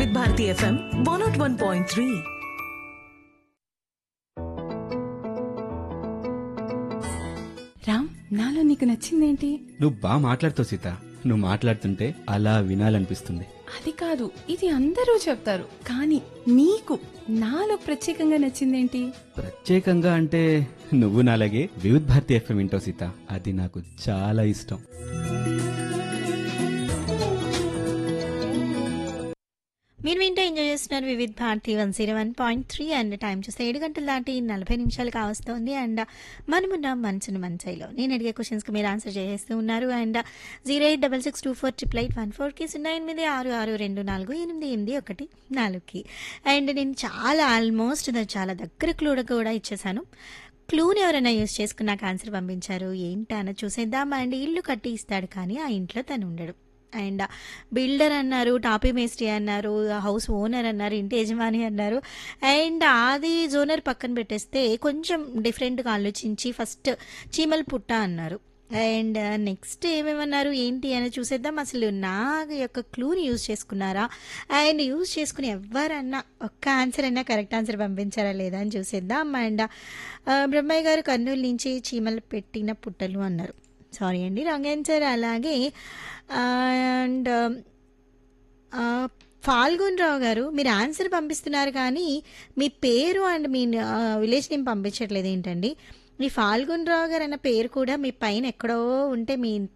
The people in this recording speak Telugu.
వివిధ Bharati FM one naught one point three Ram నాలో నీకు నచ్చిందేంటి నువ్వు బాగా మాట్లాడుతావు సీత నువ్వు మాట్లాడుతుంటే అలా వినాలనిపిస్తుంది అది కాదు ఇది అందరూ చెప్తారు కానీ నీకు నాలో ప్రత్యేకంగా నచ్చిందేంటి ప్రత్యేకంగా అంటే నువ్వు నాలాగే వివిధ్ భారతి ఎఫ్ఎం వింటావు సీత అది నాకు చాలా ఇష్టం మీరు వింటూ ఎంజాయ్ చేస్తున్నారు Vividh Bharati one zero one point three and time చూస్తే ఏడు గంటలు దాటి నలభై నిమిషాలు కావస్తోంది అండ్ మనమున్న మనసును మంచైలో నేను అడిగే క్వశ్చన్స్కి మీరు ఆన్సర్ చేస్తూ ఉన్నారు and zero eight double six two four triple eight one ఫోర్కి సున్నా ఎనిమిది ఆరు ఆరు రెండు నాలుగు ఎనిమిది ఎనిమిది ఒకటి నాలుగుకి అండ్ నేను చాలా ఆల్మోస్ట్ చాలా దగ్గర క్లూడ కూడా ఇచ్చేసాను క్లూని ఎవరైనా యూస్ చేసుకుని నాకు ఆన్సర్ పంపించారు ఏంటన్న చూసేద్దాం అండ్ ఇల్లు కట్టి ఇస్తాడు కానీ ఆ ఇంట్లో తను ఉండడు అండ్ బిల్డర్ అన్నారు టాపీ మేస్త్రి అన్నారు హౌస్ ఓనర్ అన్నారు ఇంటి యజమాని అన్నారు అండ్ అది జోనర్ పక్కన పెట్టేస్తే కొంచెం డిఫరెంట్గా ఆలోచించి ఫస్ట్ చీమల పుట్ట అన్నారు అండ్ నెక్స్ట్ ఏమేమన్నారు ఏంటి అని చూసేద్దాం అసలు నా యొక్క క్లూని యూజ్ చేసుకున్నారా అండ్ యూజ్ చేసుకుని ఎవరన్నా ఒక్క ఆన్సర్ అయినా కరెక్ట్ ఆన్సర్ పంపించారా లేదా అని చూసేద్దాం అండ్ బ్రహ్మయ్య గారు కర్నూలు నుంచి చీమలు పెట్టిన పుట్టలు అన్నారు సారీ అండి రాంగ్ ఆన్సర్ అలాగే అండ్ ఫాల్గున్ రావు గారు మీరు ఆన్సర్ పంపిస్తున్నారు కానీ మీ పేరు అండ్ మీ విలేజ్ నేమ్ పంపించట్లేదు ఏంటండి మీ ఫాల్గున్ రావు గారు అన్న పేరు కూడా మీ పైన ఎక్కడో ఉంటే మీ